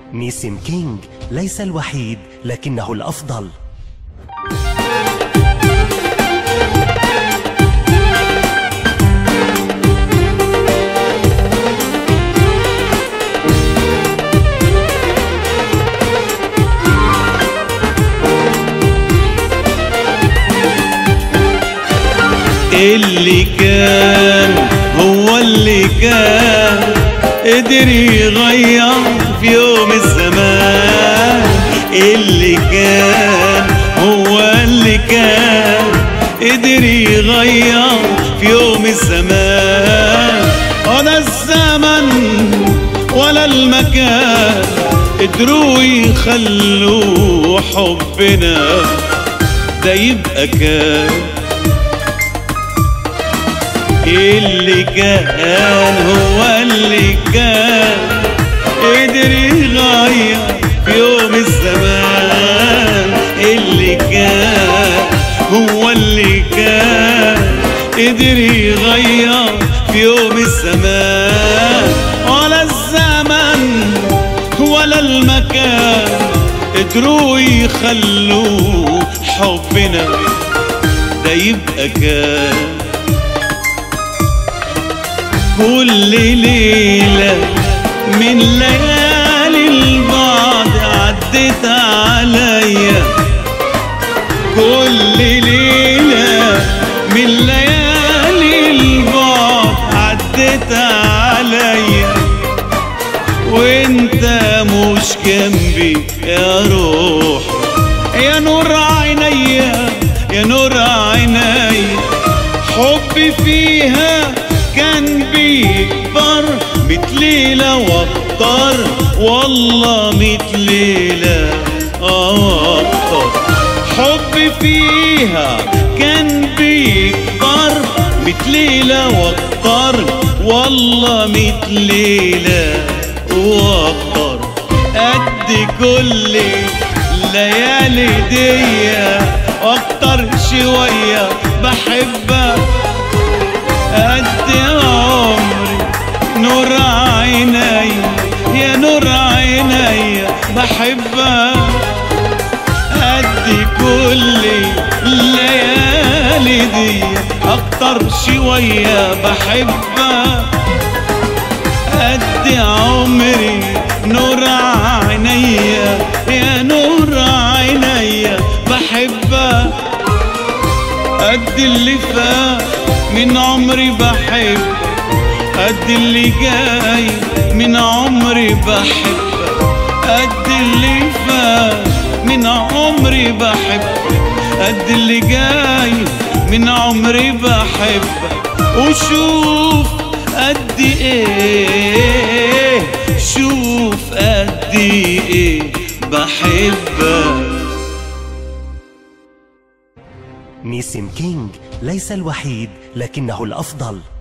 نيسم كينج ليس الوحيد لكنه الأفضل اللي كان هو اللي كان قدر يغير في يوم الزمان اللي كان هو اللي كان قدر يغير في يوم الزمان ولا الزمن ولا المكان قدروا يخلوا حبنا ده يبقى كان اللي كان هو اللي كان قدر يغير في يوم الزمان اللي كان هو اللي كان قدر يغير في يوم الزمان ولا الزمن ولا المكان قدروا يخلوا حبنا ده يبقى كان كل ليلة من ليالي البعد عدت عليا كل ليلة من ليالي البعد عدت عليا وانت مش جنبي يا روح يا نور عينيا يا نور عينيا حبي فيها كان بيكبر ميت ليلة واكتر والله ميت ليلة اكتر حبي فيها كان بيكبر ميت ليلة واكتر والله ميت ليلة واكتر قد كل الليالي دي واكتر شوية بحبك قد عمري نور عيني يا نور عيني بحبك قد كل الليالي دي اكتر شوية بحبك قد عمري نور عيني يا نور عيني بحبك قد اللي فات من عمري بحب قد اللي جاي من عمري بحب قد اللي فات من عمري بحب قد اللي جاي من عمري بحب وشوف قد ايه شوف قد ايه بحبك نيسم كينج ليس الوحيد لكنه الأفضل